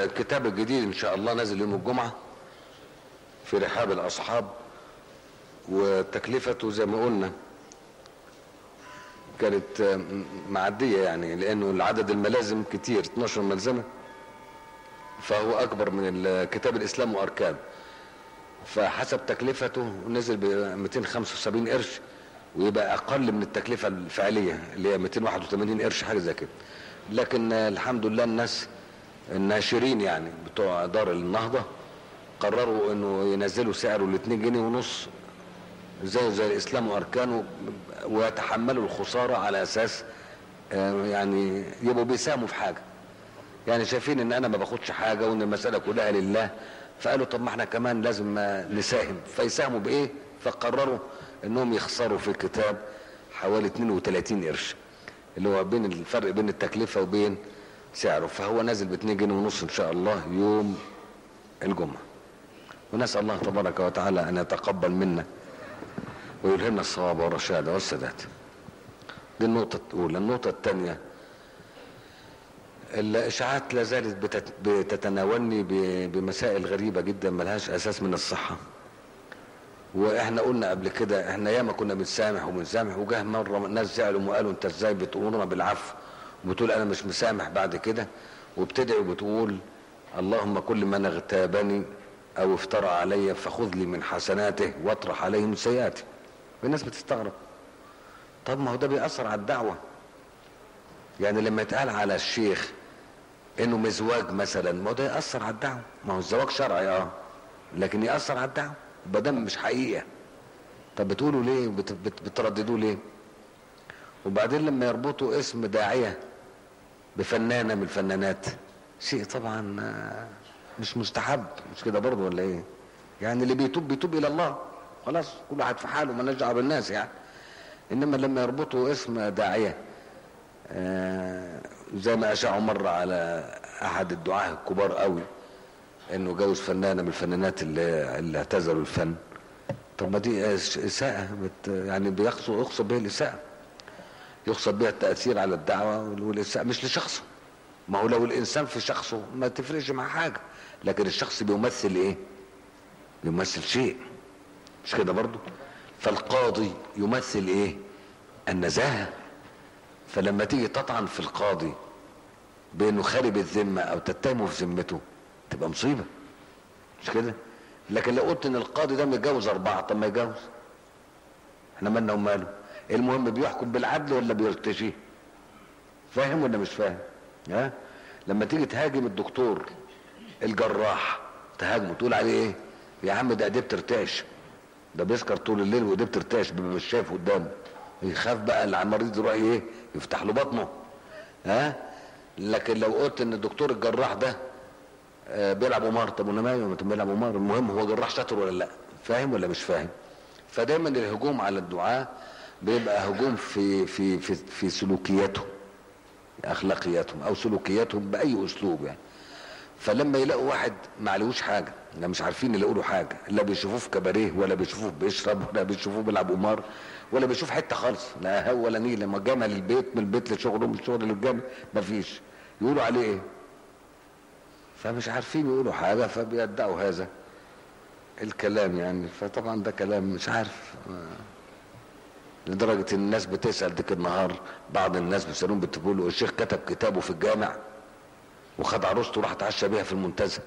الكتاب الجديد ان شاء الله نازل يوم الجمعة في رحاب الاصحاب وتكلفته زي ما قلنا كانت معدية يعني لانه العدد الملازم كتير 12 ملزمة فهو اكبر من كتاب الاسلام واركانه فحسب تكلفته نزل ب 275 قرش ويبقى اقل من التكلفة الفعلية اللي هي 281 قرش حاجة زي كده لكن الحمد لله الناس الناشرين يعني بتوع دار النهضة قرروا انه ينزلوا سعره ل 2 جنيه ونص زي زي الاسلام واركانه ويتحملوا الخسارة على اساس يعني يبقوا بيساهموا في حاجة يعني شايفين ان انا ما باخدش حاجة وان المسألة كلها لله فقالوا طب ما احنا كمان لازم نساهم فيساهموا بايه فقرروا انهم يخسروا في الكتاب حوالي 32 قرش اللي هو بين الفرق بين التكلفة وبين سعره فهو نازل ب 2 جنيه ونص ان شاء الله يوم الجمعة ونسأل الله تبارك وتعالى ان يتقبل منا ويلهمنا الصواب والرشاد والسداد دي النقطة الأولى النقطة الثانية الإشاعات لا زالت بتتناولني بمسائل غريبة جدا ملهاش أساس من الصحة واحنا قلنا قبل كده احنا ياما كنا بنسامح وبنسامح وجاه مرة ناس زعلوا وقالوا انت ازاي بتأمرنا بالعفو وبتقول انا مش مسامح بعد كده وبتدعي وبتقول اللهم كل من اغتابني او افترى علي فخذ لي من حسناته واطرح عليه من سيئاته الناس بتستغرب طب ما هو ده بيأثر على الدعوة يعني لما يتقال على الشيخ انه مزواج مثلا ما هو ده يأثر على الدعوة ما هو الزواج شرعي اه لكن يأثر على الدعوة بدم مش حقيقة طب بتقولوا ليه بت بت بترددوا ليه وبعدين لما يربطوا اسم داعية بفنانة من الفنانات شيء طبعا مش مستحب مش كده برضه ولا ايه يعني اللي بيتوب بيتوب الى الله خلاص كل واحد في حاله ما دعوه بالناس يعني انما لما يربطوا اسم داعيه آه زي ما اشاعوا مره على احد الدعاه الكبار قوي انه جوز فنانه من الفنانات اللي, اللي اعتزلوا الفن طب ما دي اساءه بت يعني بيقصد يقصد بها الاساءه يقصد بها التاثير على الدعوه والاساءه مش لشخصه ما هو لو الانسان في شخصه ما تفرقش مع حاجه لكن الشخص بيمثل ايه بيمثل شيء مش كده برضو فالقاضي يمثل ايه النزاهة فلما تيجي تطعن في القاضي بانه خارب الذمة او تتهمه في ذمته تبقى مصيبة مش كده لكن لو قلت ان القاضي ده متجوز اربعة طب ما يتجوز احنا مالنا وماله المهم بيحكم بالعدل ولا بيرتشي فاهم ولا مش فاهم ها لما تيجي تهاجم الدكتور الجراح تهاجمه تقول عليه ايه يا عم ده ايديه بترتعش ده بيسكر طول الليل وايديه بترتعش بيبقى مش شايف قدامه يخاف بقى اللي على المريض يروح ايه يفتح له بطنه ها لكن لو قلت ان الدكتور الجراح ده آه بيلعب قمار طب وانا مالي بيلعب قمار المهم هو جراح شاطر ولا لا فاهم ولا مش فاهم فدايما الهجوم على الدعاء بيبقى هجوم في في في في سلوكياتهم اخلاقياتهم او سلوكياتهم باي اسلوب يعني فلما يلاقوا واحد ما عليهوش حاجه لا مش عارفين يلاقوا له حاجه لا بيشوفوه في كباريه ولا بيشوفوه بيشرب ولا بيشوفوه بيلعب قمار ولا بيشوف حته خالص لا هو ولا نيل لما جامع للبيت من البيت لشغله من الشغل للجامع مفيش يقولوا عليه ايه فمش عارفين يقولوا حاجه فبيدعوا هذا الكلام يعني فطبعا ده كلام مش عارف لدرجة ان الناس بتسأل ديك النهار بعض الناس بيسألون بتقولوا الشيخ كتب كتابه في الجامع وخد عروسته وراح اتعشى بيها في المنتزه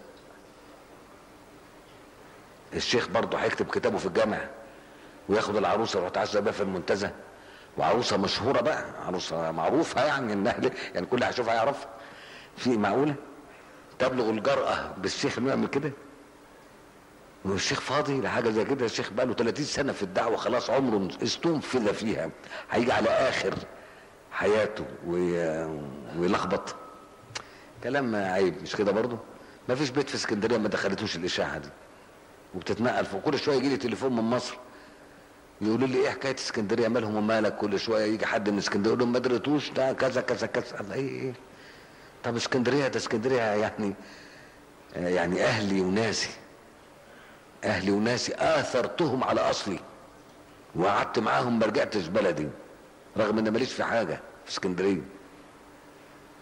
الشيخ برضه هيكتب كتابه في الجامع وياخد العروسه ويروح يتعشى بيها في المنتزه وعروسه مشهوره بقى عروسه معروفه يعني النهل يعني كل اللي هيشوفها يعرفها في معقوله تبلغ الجرأة بالشيخ انه يعمل كده والشيخ فاضي لحاجه زي كده الشيخ بقى له 30 سنه في الدعوه خلاص عمره استنفذ فيها هيجي على اخر حياته ويلخبط كلام عيب مش كده برضه ما فيش بيت في اسكندريه ما دخلتوش الاشاعه دي وبتتنقل وكل شويه يجي لي تليفون من مصر يقولوا لي ايه حكايه اسكندريه مالهم ومالك كل شويه يجي حد من اسكندريه يقول لهم ما دريتوش ده كذا كذا كذا الله ايه ايه طب اسكندريه ده اسكندريه يعني يعني اهلي وناسي اهلي وناسي اثرتهم على اصلي وقعدت معاهم ما رجعتش بلدي رغم ان ماليش في حاجه في اسكندريه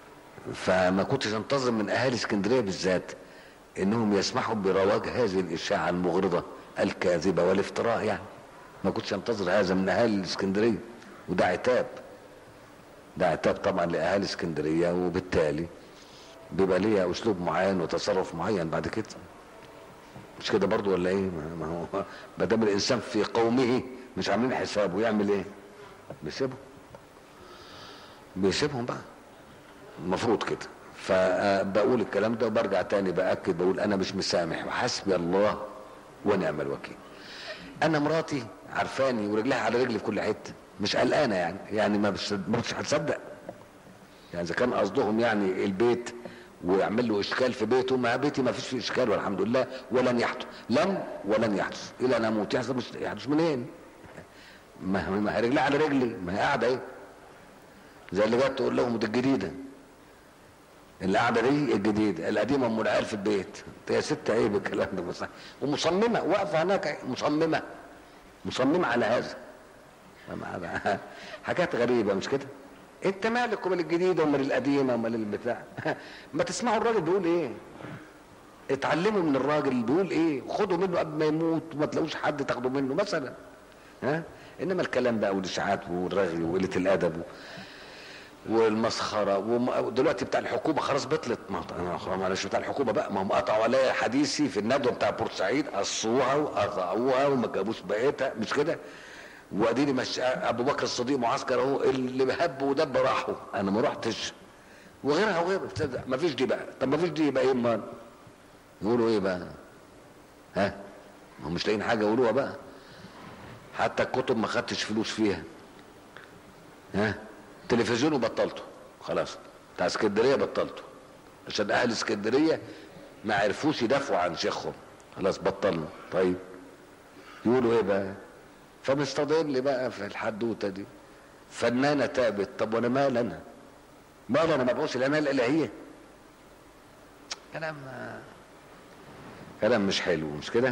فما كنتش انتظر من اهالي اسكندريه بالذات انهم يسمحوا برواج هذه الاشاعه المغرضه الكاذبه والافتراء يعني ما كنتش انتظر هذا من اهالي الاسكندريه وده عتاب ده عتاب طبعا لاهالي اسكندريه وبالتالي بيبقى ليها اسلوب معين وتصرف معين بعد كده مش كده برضو ولا ايه ما هو ما دام الانسان في قومه مش عاملين حسابه يعمل ايه بيسيبهم بيسيبهم بقى المفروض كده فبقول الكلام ده وبرجع تاني باكد بقول انا مش مسامح وحسبي الله ونعم الوكيل انا مراتي عارفاني ورجلها على رجلي في كل حته مش قلقانه يعني يعني ما مش مش هتصدق يعني اذا كان قصدهم يعني البيت ويعمل له اشكال في بيته ما بيتي ما فيش فيه اشكال والحمد لله ولن يحدث لن ولن يحدث الى ان اموت يحدث مش يحدث منين؟ ما ما هي رجلها على رجلي ما هي قاعده ايه؟ زي اللي جت تقول لهم دي الجديده اللي قاعده دي الجديده القديمه ام العيال في البيت يا ست عيب الكلام ده مصح. ومصممه واقفه هناك مصممه مصممه على هذا حاجات غريبه مش كده انت مالك ومال الجديده ومال القديمه ومال البتاع ما تسمعوا الراجل بيقول ايه اتعلموا من الراجل بيقول ايه خدوا منه قبل ما يموت وما تلاقوش حد تاخدوا منه مثلا ها انما الكلام بقى والاشاعات والرغي وقله الادب والمسخره ودلوقتي بتاع الحكومه خلاص بطلت ما معلش بتاع الحكومه بقى ما هم قطعوا عليا حديثي في الندوه بتاع بورسعيد قصوها وقطعوها وما جابوش بقيتها مش كده واديني مش ابو بكر الصديق معسكر اهو اللي هب ودب راحوا انا ما رحتش وغيرها وغيرها ما فيش دي بقى طب ما فيش دي يبقى ايه امال يقولوا ايه بقى ها ما هم مش لاقيين حاجه يقولوها بقى حتى الكتب ما خدتش فلوس فيها ها تلفزيون وبطلته خلاص بتاع اسكندريه بطلته عشان اهل اسكندريه ما عرفوش يدافعوا عن شيخهم خلاص بطلنا طيب يقولوا ايه بقى فمستضل بقى في الحدوته دي فنانه تابت طب وانا مال انا مال انا مبعوث العنايه الالهيه كلام كلام مش حلو مش كده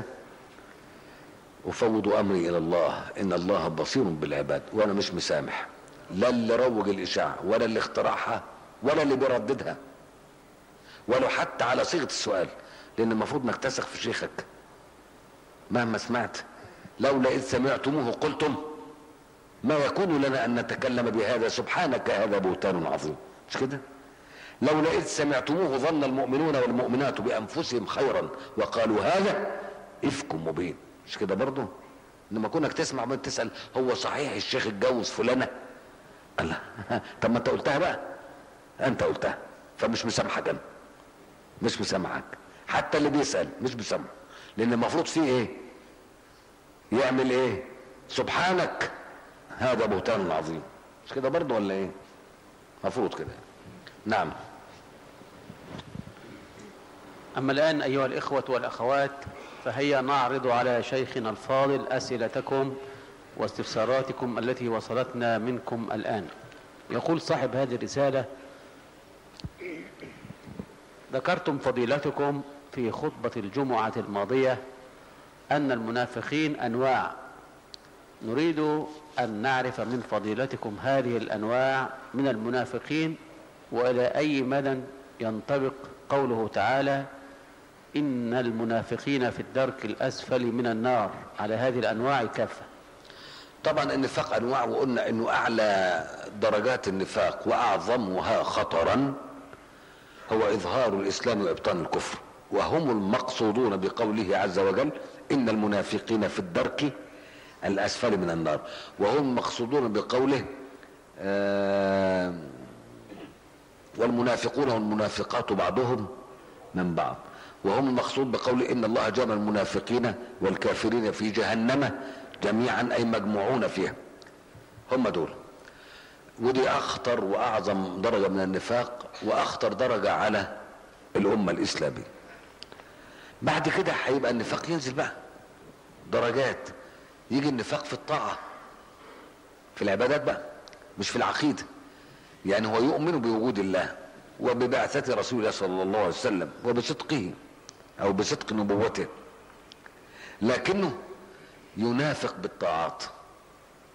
افوض امري الى الله ان الله بصير بالعباد وانا مش مسامح لا اللي روج الاشاعه ولا اللي اخترعها ولا اللي بيرددها ولو حتى على صيغه السؤال لان المفروض انك تثق في شيخك مهما سمعت لولا اذ سمعتموه قلتم ما يكون لنا ان نتكلم بهذا سبحانك هذا بهتان عظيم مش كده لولا اذ سمعتموه ظن المؤمنون والمؤمنات بانفسهم خيرا وقالوا هذا افك مبين مش كده برضه لما كونك تسمع من تسال هو صحيح الشيخ اتجوز فلانه الله طب ما انت قلتها بقى انت قلتها فمش مسامحك انا مش مسامحك حتى اللي بيسال مش مسامحه لان المفروض فيه ايه يعمل ايه سبحانك هذا بهتان عظيم مش كده برضه ولا ايه المفروض كده نعم أما الآن أيها الإخوة والأخوات فهيا نعرض على شيخنا الفاضل أسئلتكم واستفساراتكم التي وصلتنا منكم الآن يقول صاحب هذه الرسالة ذكرتم فضيلتكم في خطبة الجمعة الماضية أن المنافقين أنواع نريد أن نعرف من فضيلتكم هذه الأنواع من المنافقين وإلى أي مدى ينطبق قوله تعالى إن المنافقين في الدرك الأسفل من النار على هذه الأنواع كافة طبعا النفاق انواع وقلنا انه اعلى درجات النفاق واعظمها خطرا هو اظهار الاسلام وابطان الكفر وهم المقصودون بقوله عز وجل ان المنافقين في الدرك الاسفل من النار وهم المقصودون بقوله آه والمنافقون والمنافقات بعضهم من بعض وهم المقصود بقول ان الله جمع المنافقين والكافرين في جهنم جميعا اي مجموعون فيها هم دول ودي اخطر واعظم درجه من النفاق واخطر درجه على الامه الاسلاميه بعد كده هيبقى النفاق ينزل بقى درجات يجي النفاق في الطاعه في العبادات بقى مش في العقيده يعني هو يؤمن بوجود الله وببعثة رسول الله صلى الله عليه وسلم وبصدقه او بصدق نبوته لكنه ينافق بالطاعات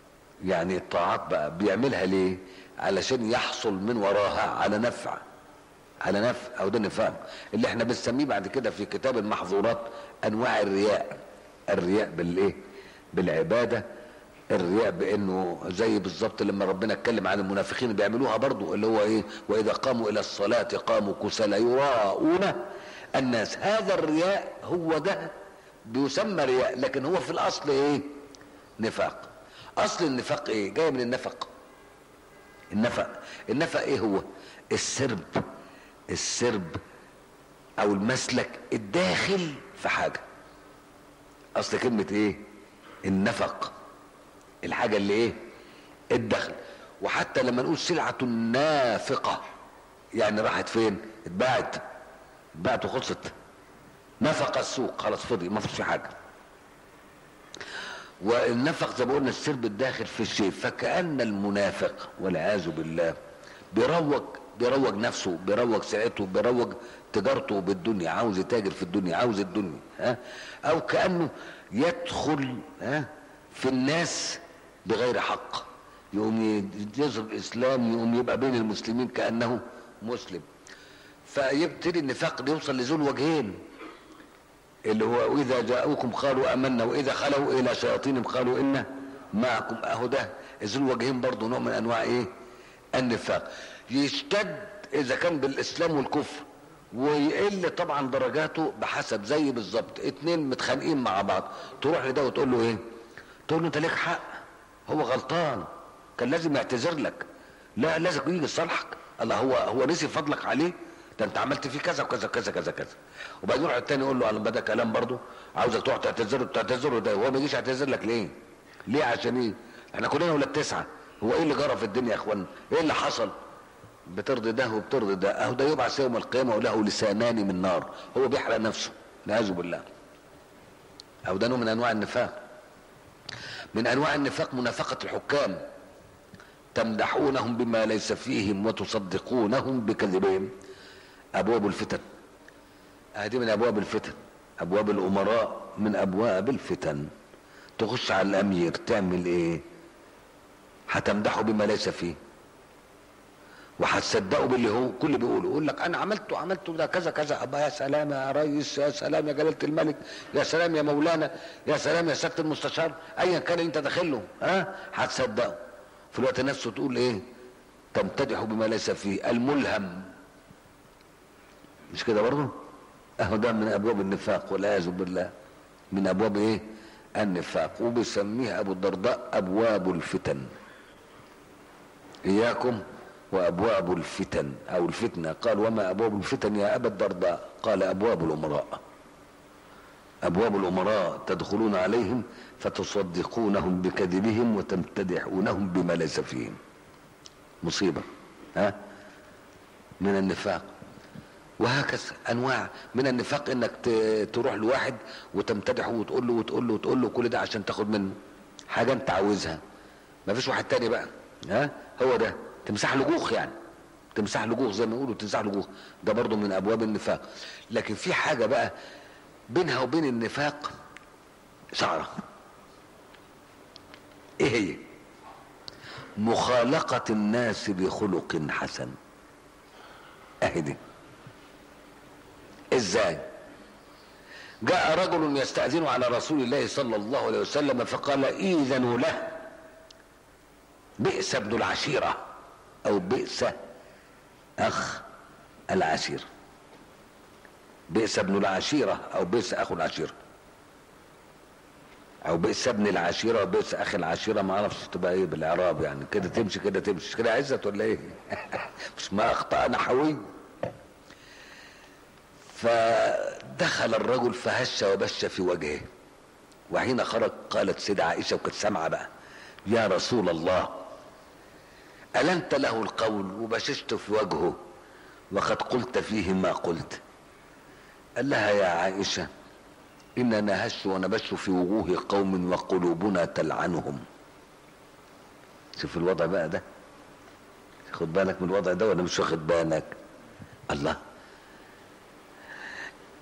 يعني الطاعات بقى بيعملها ليه علشان يحصل من وراها على نفع على نفق او ده نفاق اللي احنا بنسميه بعد كده في كتاب المحظورات انواع الرياء الرياء بالايه بالعباده الرياء بانه زي بالظبط لما ربنا اتكلم عن المنافقين بيعملوها برضو اللي هو ايه واذا قاموا الى الصلاه قاموا كسالى يراءون الناس هذا الرياء هو ده بيسمى رياء لكن هو في الاصل ايه نفاق اصل النفاق ايه جاي من النفق النفق النفق ايه هو السرب السرب او المسلك الداخل في حاجه اصل كلمه ايه النفق الحاجه اللي ايه الدخل وحتى لما نقول سلعه نافقه يعني راحت فين اتباعت اتباعت وخلصت نفق السوق خلاص فضي ما فيش في حاجه والنفق زي ما قلنا السرب الداخل في الشيء فكأن المنافق والعياذ بالله بيروج بيروج نفسه بيروج سعته بيروج تجارته بالدنيا عاوز يتاجر في الدنيا عاوز الدنيا ها او كأنه يدخل ها في الناس بغير حق يقوم يظهر الاسلام يقوم يبقى بين المسلمين كانه مسلم فيبتدي النفاق يوصل لذو الوجهين اللي هو واذا جاءوكم قالوا امنا واذا خلوا الى شياطينهم قالوا انا معكم اهو ده ذو الوجهين برضه نوع من انواع ايه النفاق يشتد اذا كان بالاسلام والكفر ويقل طبعا درجاته بحسب زي بالظبط اتنين متخانقين مع بعض تروح لده وتقول له ايه تقول له انت ليك حق هو غلطان كان لازم يعتذر لك لا لازم يجي يصالحك الله هو هو نسي فضلك عليه ده انت عملت فيه كذا وكذا كذا كذا كذا وبعدين يروح التاني يقول له انا بدا كلام برضه عاوزك تروح تعتذر تعتذر ده هو ما يجيش يعتذر لك ليه؟ ليه عشان ايه؟ احنا كلنا ولاد تسعه هو ايه اللي جرى في الدنيا يا اخوانا؟ ايه اللي حصل؟ بترضي ده وبترضي ده اهو ده يبعث يوم القيامه وله لسانان من نار هو بيحرق نفسه نعوذ بالله او ده نوع من انواع النفاق من انواع النفاق منافقه الحكام تمدحونهم بما ليس فيهم وتصدقونهم بكذبهم ابواب الفتن هذه من ابواب الفتن ابواب الامراء من ابواب الفتن تخش على الامير تعمل ايه هتمدحه بما ليس فيه وهتصدقوا باللي هو كل بيقوله يقول لك انا عملته عملته ده كذا كذا ابا يا سلام يا ريس يا سلام يا جلاله الملك يا سلام يا مولانا يا سلام يا سياده المستشار ايا كان اللي انت داخله ها هتصدقه في الوقت نفسه تقول ايه تمتدح بما ليس فيه الملهم مش كده برضه اهو ده من ابواب النفاق والعياذ بالله من ابواب ايه النفاق وبيسميها ابو الدرداء ابواب الفتن اياكم وابواب الفتن او الفتنه قال وما ابواب الفتن يا ابا الدرداء قال ابواب الامراء ابواب الامراء تدخلون عليهم فتصدقونهم بكذبهم وتمتدحونهم بما ليس فيهم مصيبه ها من النفاق وهكذا انواع من النفاق انك تروح لواحد وتمتدحه وتقول له وتقول له وتقول له كل ده عشان تاخد منه حاجه انت عاوزها ما فيش واحد تاني بقى ها هو ده تمسح له جوخ يعني تمسح له جوخ زي ما يقولوا تمسح له جوخ ده برضه من ابواب النفاق لكن في حاجه بقى بينها وبين النفاق شعره ايه هي مخالقه الناس بخلق حسن اهي دي ازاي جاء رجل يستأذن على رسول الله صلى الله عليه وسلم فقال إذنوا له بئس ابن العشيرة أو بئس أخ العشيرة بئس ابن العشيرة أو بئس أخو العشيرة أو بئس ابن العشيرة وبئس أخ العشيرة ما أعرفش تبقى إيه بالإعراب يعني كده تمشي كده تمشي كده عزت ولا إيه مش ما أخطأ نحوي فدخل الرجل فهش وبش في وجهه وحين خرج قالت سيدة عائشة وكانت سامعة بقى يا رسول الله ألنت له القول وبششت في وجهه وقد قلت فيه ما قلت قال لها يا عائشة إننا نهش ونبش في وجوه قوم وقلوبنا تلعنهم شوف الوضع بقى ده خد بالك من الوضع ده ولا مش واخد بالك الله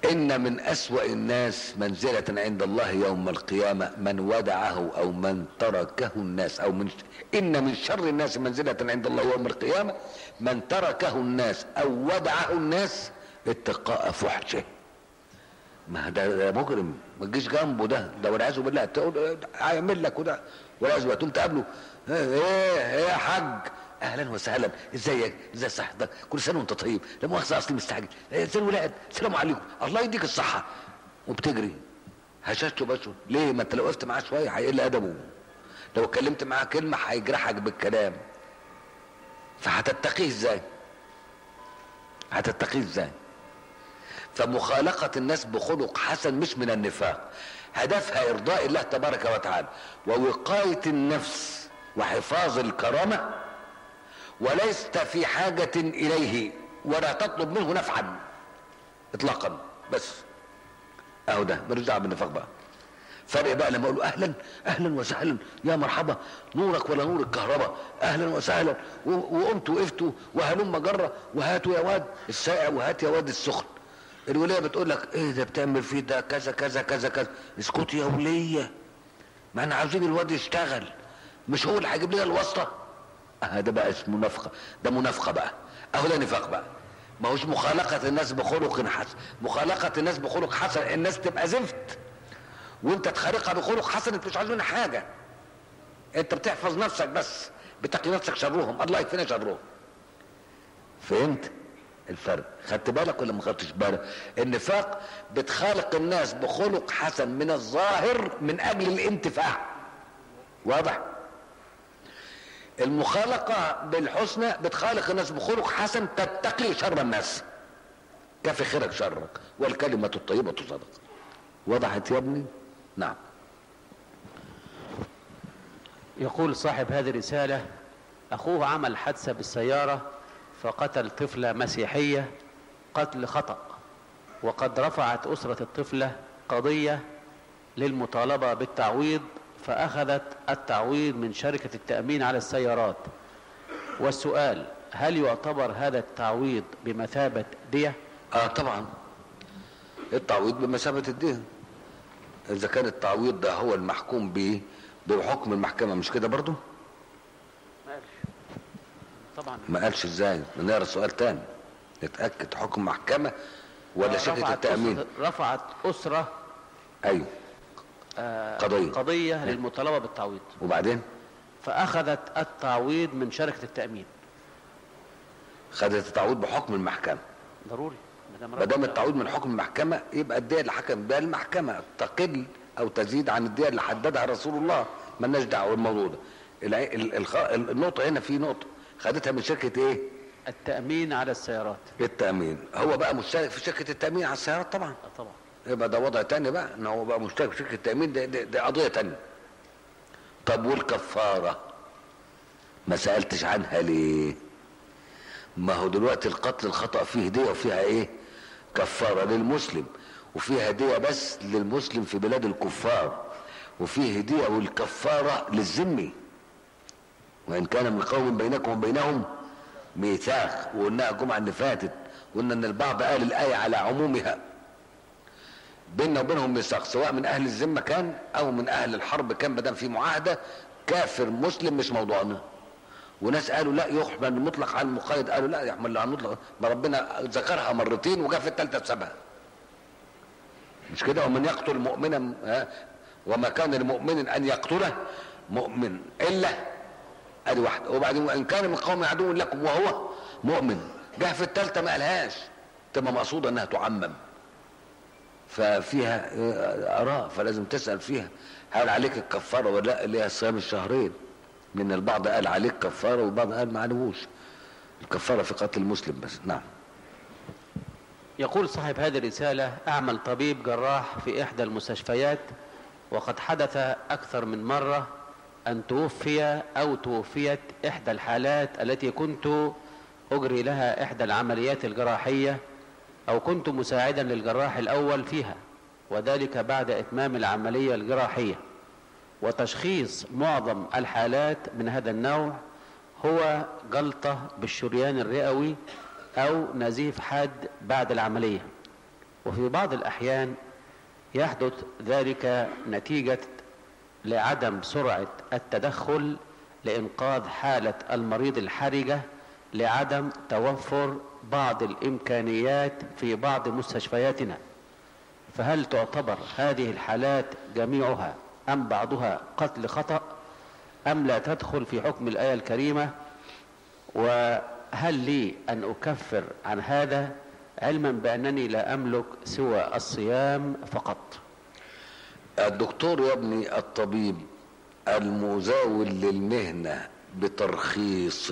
إن من أسوأ الناس منزلة عند الله يوم القيامة من ودعه أو من تركه الناس أو من إن من شر الناس منزلة عند الله يوم القيامة من تركه الناس أو ودعه الناس اتقاء فحشه ما ده, ده مجرم ما تجيش جنبه ده ده والعياذ بالله تقول هيعمل لك وده والعياذ بالله تقوم تقابله ايه ايه يا حاج اهلا وسهلا ازيك ازي صحتك كل سنه وانت طيب لا مؤاخذه اصلي مستعجل ازاي الولاد السلام عليكم الله يديك الصحه وبتجري هشاشته بشو ليه ما انت لو وقفت معاه شويه هيقل ادبه لو اتكلمت معاه كلمه هيجرحك بالكلام فهتتقيه ازاي هتتقيه ازاي فمخالقة الناس بخلق حسن مش من النفاق هدفها إرضاء الله تبارك وتعالى ووقاية النفس وحفاظ الكرامة وليست في حاجة إليه ولا تطلب منه نفعا إطلاقا بس أهو ده ملوش دعوة بالنفاق بقى فرق بقى لما اقول اهلا اهلا وسهلا يا مرحبا نورك ولا نور الكهرباء اهلا وسهلا وقمت وقفت وهلم جره وهاتوا يا واد الساقع وهات يا واد السخن الوليه بتقول لك ايه ده بتعمل فيه ده كذا كذا كذا كذا اسكتي يا وليه ما احنا عاوزين الواد يشتغل مش هو اللي هيجيب لنا الواسطه اه ده بقى اسمه منافقه ده منافقه بقى اهو ده نفاق بقى ما هوش مخالقه الناس بخلق حسن مخالقه الناس بخلق حسن الناس تبقى زفت وانت تخارقها بخلق حسن انت مش عايز منها حاجه انت بتحفظ نفسك بس بتقي نفسك شرهم الله يكفينا شرهم فهمت الفرق خدت بالك ولا ما خدتش بالك النفاق بتخالق الناس بخلق حسن من الظاهر من اجل الانتفاع واضح المخالقة بالحسنى بتخالق الناس بخلق حسن تتقي شر الناس كفي خيرك شرك والكلمة الطيبة صدق وضحت يا ابني نعم يقول صاحب هذه الرسالة أخوه عمل حادثة بالسيارة فقتل طفلة مسيحية قتل خطأ وقد رفعت أسرة الطفلة قضية للمطالبة بالتعويض فأخذت التعويض من شركة التأمين على السيارات والسؤال هل يعتبر هذا التعويض بمثابة دية؟ اه طبعا التعويض بمثابة الدين اذا كان التعويض ده هو المحكوم به بحكم المحكمة مش كده برضو طبعا ما قالش ازاي نقرا سؤال تاني نتأكد حكم محكمة ولا شركة رفعت التأمين أسرة رفعت أسرة ايوه آه، قضية. قضية للمطالبة بالتعويض وبعدين فأخذت التعويض من شركة التأمين خدت التعويض بحكم المحكمة ضروري ما ما دام التعويض من حكم المحكمة يبقى الدية اللي حكم بها المحكمة تقل أو تزيد عن الدية اللي حددها رسول الله مالناش دعوة بالموضوع ده الع- ال- الخ- النقطة هنا في نقطة خدتها من شركة إيه؟ التأمين على السيارات التأمين هو بقى مشترك في شركة التأمين على السيارات طبعا آه طبعا يبقى ده وضع تاني بقى ان هو بقى مشترك في شركة التأمين ده, ده, ده قضية تانية طب والكفارة ما سألتش عنها ليه ما هو دلوقتي القتل الخطأ فيه هدية وفيها ايه كفارة للمسلم وفيها هدية بس للمسلم في بلاد الكفار وفيه هدية والكفارة للذمي وإن كان من قوم بينكم وبينهم ميثاق وقلناها الجمعة اللي فاتت قلنا إن البعض قال الآية على عمومها بيننا وبينهم ميثاق سواء من اهل الذمه كان او من اهل الحرب كان ما دام في معاهده كافر مسلم مش موضوعنا وناس قالوا لا يحمل المطلق على المقيد قالوا لا يحمل على المطلق ما ربنا ذكرها مرتين وجاء في الثالثه سابها مش كده ومن يقتل مؤمنا ها، وما كان لمؤمن ان يقتله مؤمن الا ادي واحده وبعدين وان كان من قوم عدو لكم وهو مؤمن جه في الثالثه ما قالهاش تبقى مقصوده انها تعمم ففيها اراء فلازم تسال فيها هل عليك الكفاره ولا لا اللي هي صيام الشهرين من البعض قال عليك كفاره والبعض قال ما عليهوش الكفاره في قتل المسلم بس نعم يقول صاحب هذه الرسالة أعمل طبيب جراح في إحدى المستشفيات وقد حدث أكثر من مرة أن توفي أو توفيت إحدى الحالات التي كنت أجري لها إحدى العمليات الجراحية أو كنت مساعدا للجراح الأول فيها وذلك بعد إتمام العملية الجراحية وتشخيص معظم الحالات من هذا النوع هو جلطة بالشريان الرئوي أو نزيف حاد بعد العملية وفي بعض الأحيان يحدث ذلك نتيجة لعدم سرعة التدخل لإنقاذ حالة المريض الحرجة لعدم توفر بعض الإمكانيات في بعض مستشفياتنا فهل تعتبر هذه الحالات جميعها أم بعضها قتل خطأ أم لا تدخل في حكم الآية الكريمة وهل لي أن أكفر عن هذا علما بأنني لا أملك سوى الصيام فقط الدكتور يا ابني الطبيب المزاول للمهنة بترخيص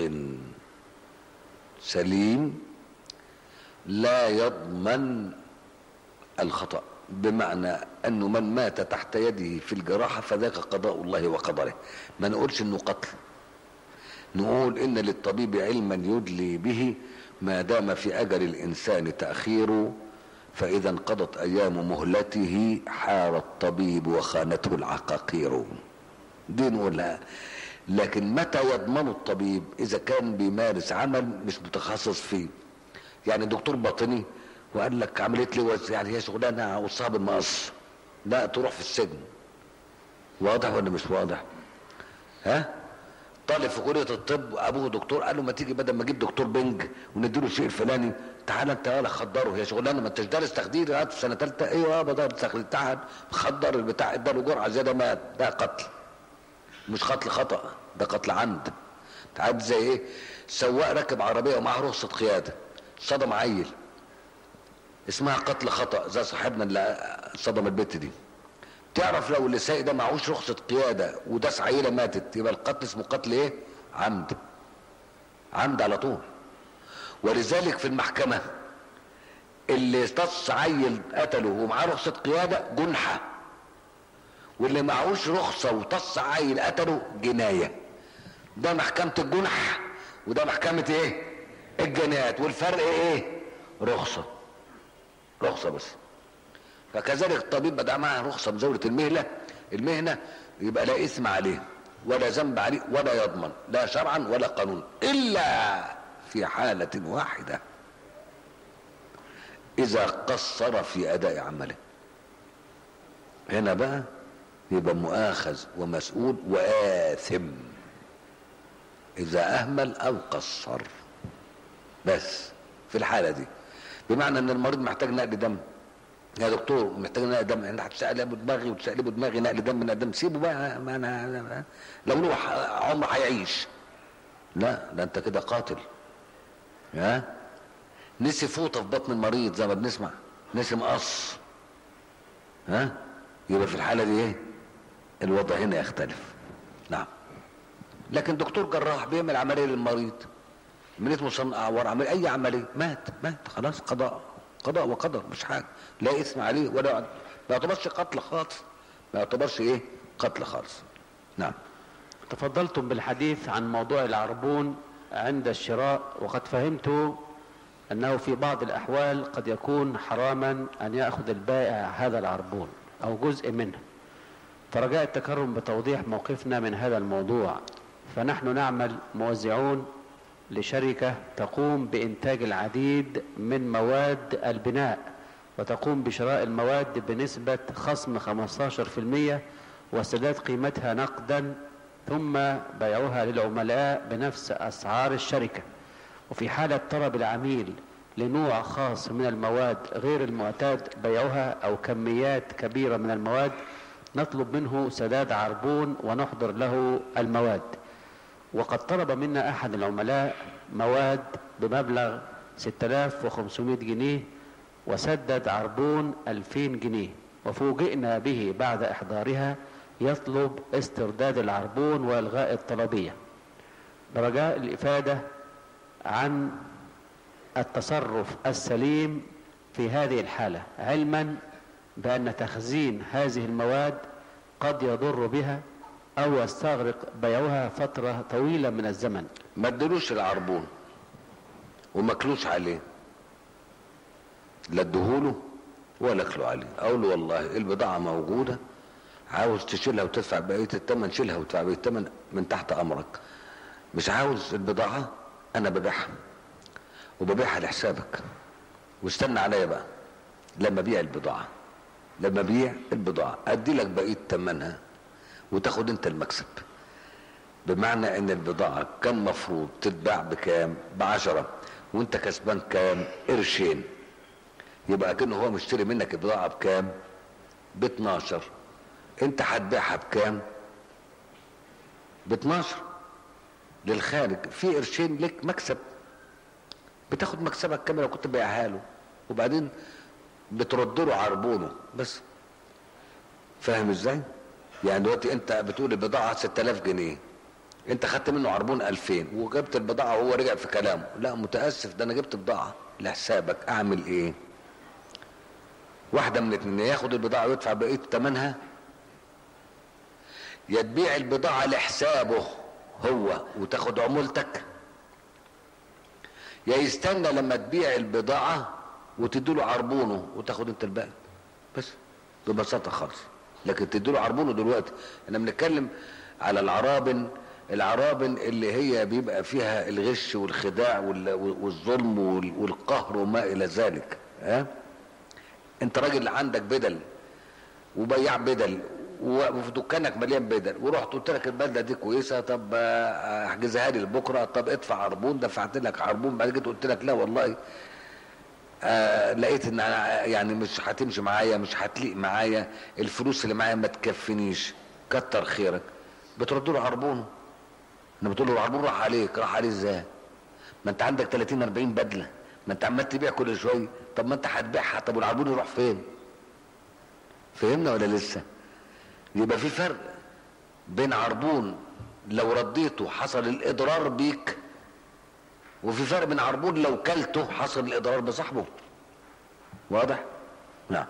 سليم لا يضمن الخطأ بمعنى أنه من مات تحت يده في الجراحة فذاك قضاء الله وقدره ما نقولش أنه قتل نقول إن للطبيب علما يدلي به ما دام في أجل الإنسان تأخيره فإذا انقضت أيام مهلته حار الطبيب وخانته العقاقير دي نقولها لكن متى يضمن الطبيب إذا كان بيمارس عمل مش متخصص فيه يعني دكتور باطني وقال لك عمليه لوز يعني هي شغلانه وصها بالمقص لا تروح في السجن واضح ولا مش واضح ها طالب في كليه الطب ابوه دكتور قال له ما تيجي بدل ما اجيب دكتور بنج ونديله الشيء الفلاني تعالى انت يلا خدره هي شغلانه ما انتش دارس تخدير هات في سنه ثالثه ايوه ابا دارس تخدير تعال خدر البتاع اداله جرعه زياده مات ده قتل مش قتل خطا ده قتل عمد تعال زي ايه سواق راكب عربيه ومعاه رخصه قياده صدم عيل اسمها قتل خطا زي صاحبنا اللي صدم البت دي تعرف لو اللي سايق ده معهوش رخصه قياده وداس عيله ماتت يبقى القتل اسمه قتل ايه عمد عمد على طول ولذلك في المحكمه اللي طص عيل قتله ومعاه رخصه قياده جنحه واللي معهوش رخصه وطص عيل قتله جنايه ده محكمه الجنح وده محكمه ايه الجنايات والفرق ايه رخصه رخصة بس فكذلك الطبيب بدأ معاه رخصة بزاولة المهنة المهنة يبقى لا إثم عليه ولا ذنب عليه ولا يضمن لا شرعا ولا قانون إلا في حالة واحدة إذا قصر في أداء عمله هنا بقى يبقى مؤاخذ ومسؤول وآثم إذا أهمل أو قصر بس في الحالة دي بمعنى ان المريض محتاج نقل دم يا دكتور محتاج نقل دم انت هتسقلبه دماغي وتسقلبه دماغي نقل دم من الدم سيبه بقى ما انا لو له عمر هيعيش لا ده انت كده قاتل ها نسي فوطه في بطن المريض زي ما بنسمع نسي مقص ها يبقى في الحاله دي ايه الوضع هنا يختلف نعم لكن دكتور جراح بيعمل عمليه للمريض عمليه مصنع اعور عمل اي عمليه مات مات خلاص قضاء قضاء وقدر مش حاجه لا اثم عليه ولا ما يعتبرش قتل خالص ما يعتبرش ايه قتل خالص نعم تفضلتم بالحديث عن موضوع العربون عند الشراء وقد فهمت أنه في بعض الأحوال قد يكون حراما أن يأخذ البائع هذا العربون أو جزء منه فرجاء التكرم بتوضيح موقفنا من هذا الموضوع فنحن نعمل موزعون لشركة تقوم بإنتاج العديد من مواد البناء وتقوم بشراء المواد بنسبة خصم 15% وسداد قيمتها نقدا ثم بيعها للعملاء بنفس أسعار الشركة وفي حالة طلب العميل لنوع خاص من المواد غير المعتاد بيعها أو كميات كبيرة من المواد نطلب منه سداد عربون ونحضر له المواد وقد طلب منا أحد العملاء مواد بمبلغ 6500 جنيه وسدد عربون 2000 جنيه وفوجئنا به بعد إحضارها يطلب استرداد العربون وإلغاء الطلبية برجاء الإفادة عن التصرف السليم في هذه الحالة علما بأن تخزين هذه المواد قد يضر بها أو يستغرق بيعها فترة طويلة من الزمن ما ادلوش العربون وماكلوش عليه لا ادهوله ولا اكلوا عليه اقول له والله البضاعه موجوده عاوز تشيلها وتدفع بقيه الثمن شيلها وتدفع بقيه الثمن من تحت امرك مش عاوز البضاعه انا ببيعها وببيعها لحسابك واستنى عليا بقى لما بيع البضاعة لما بيع البضاعة ادي لك بقية ثمنها وتاخد انت المكسب بمعنى ان البضاعة كان مفروض تتباع بكام بعشرة وانت كسبان كام قرشين يبقى كأنه هو مشتري منك البضاعة بكام ب 12 انت هتبيعها بكام ب 12 للخارج في قرشين لك مكسب بتاخد مكسبك كامل لو كنت بايعها له وبعدين بترد له عربونه بس فاهم ازاي يعني دلوقتي انت بتقول البضاعه 6000 جنيه انت خدت منه عربون 2000 وجبت البضاعه وهو رجع في كلامه لا متاسف ده انا جبت بضاعه لحسابك اعمل ايه واحده من اتنين ياخد البضاعه ويدفع بقيه ثمنها يا تبيع البضاعه لحسابه هو وتاخد عمولتك يا يستنى لما تبيع البضاعه وتديله عربونه وتاخد انت الباقي بس ببساطه خالص لكن تديله عربونه دلوقتي احنا بنتكلم على العرابن العرابن اللي هي بيبقى فيها الغش والخداع وال- والظلم وال- والقهر وما الى ذلك ها انت راجل عندك بدل وبياع بدل و- وفي دكانك مليان بدل ورحت قلت لك البدله دي كويسه طب آه، احجزها لي لبكره طب ادفع عربون دفعت لك عربون بعد كده قلت لك لا والله آه لقيت ان انا يعني مش هتمشي معايا مش هتليق معايا الفلوس اللي معايا ما تكفنيش كتر خيرك بترد له عربونه انا بتقول له العربون راح عليك راح عليه ازاي ما انت عندك 30 40 بدله ما انت عمال تبيع كل شويه طب ما انت هتبيعها طب والعربون يروح فين فهمنا ولا لسه يبقى في فرق بين عربون لو رديته حصل الاضرار بيك وفي فرق بين عربون لو كلته حصل الاضرار بصاحبه واضح نعم